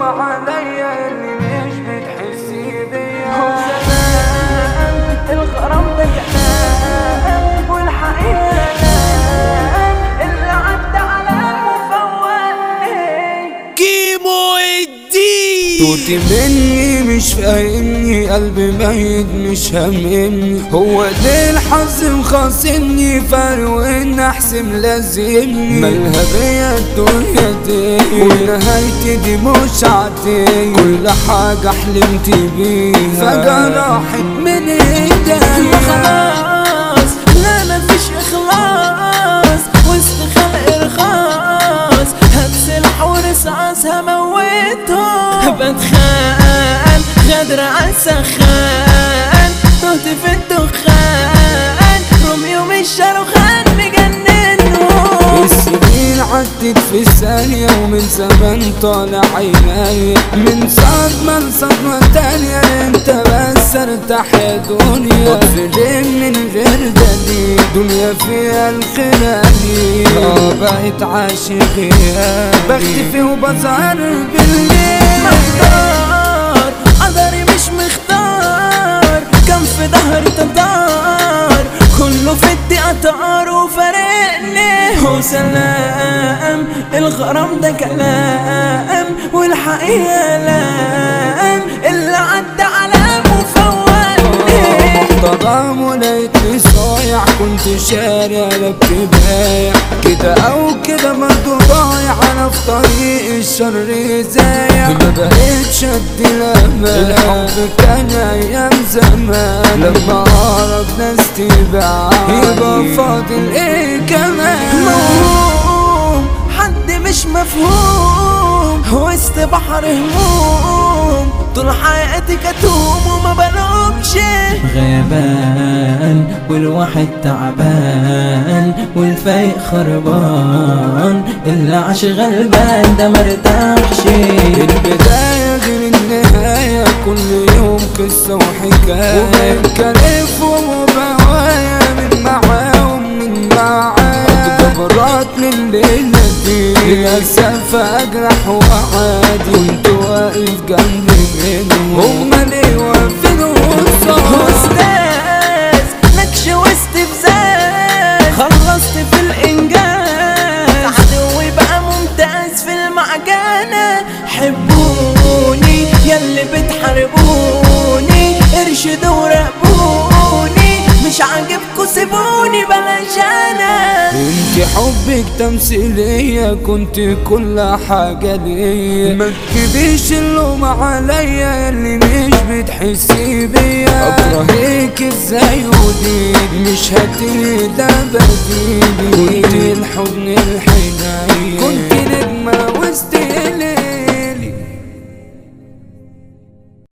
اللوم عليا اللي مش بتحسي بيا هو زمان الغرام ده كلام والحقيقة لا اللي عدى على المفوت كيمو الدين توتي مني مش فاهمني قلبي ميت مش هاممني هو ده الحظ مخاصمني فرق وان احسن لازمني مالها بيا الدنيا دي ونهايتي دي مش عادية كل حاجة حلمت بيها فجأة راحت من ايديا خلاص لا مفيش اخلاص وسط خلق رخاص هتسلح ورصاص هموتهم بتخان غدر عالسخان تهت في الدخان روميو مش شاروخان مجننهم السنين عدت في ثانية ومن زمان طالع عيني من صدمة لصدمة تانية انت بس ارتاح يا دنيا بطفلين من غير دليل دنيا فيها الخلالي اه بقيت عاشق غيابي بختفي وبظهر بالليل مختار قدري مش مختار كان في ظهري تطار كله في الدقيقة طار وفارقني هو سلام الغرام ده كلام والحقيقة لام اللي عدى على مفوتني محترم ولقيتني صايع كنت شارع لك بايع كده او كده برضه ضايع انا في طريق الشر زايع ما بقتش ادي الامان الحب كان ايام زمان لما اقرب ناس تباع يبقى فاضل ايه كمان موهوم حد مش مفهوم وسط بحر هموم طول حياتي كتوم وما بلومش غيبان والواحد تعبان والفايق خربان اللي عاش غلبان ده مرتاحش البداية غير النهاية كل يوم قصة وحكاية وبنكلف وبوايا من معاه ومن معايا جبرات لليلة دي للأسف أجرح وأعادي كنت واقف جنبي منهم هما ليه واقفين قصاد أستاذ نكش واستفزاز خلصت في الإنجاز عدوي بقى ممتاز في المعجنة حبوني يلي بتحاربوني ارشدوا وراقبوني مش عاجبكوا سيبوني بلاش أنا انت حبك تمثيلية كنت كل حاجة ليا ما تجيبيش اللوم عليا اللي مش بتحسي بيا اكرهك ازاي ودي مش هتلاقي ده بديلي كنت الحضن الحنين كنت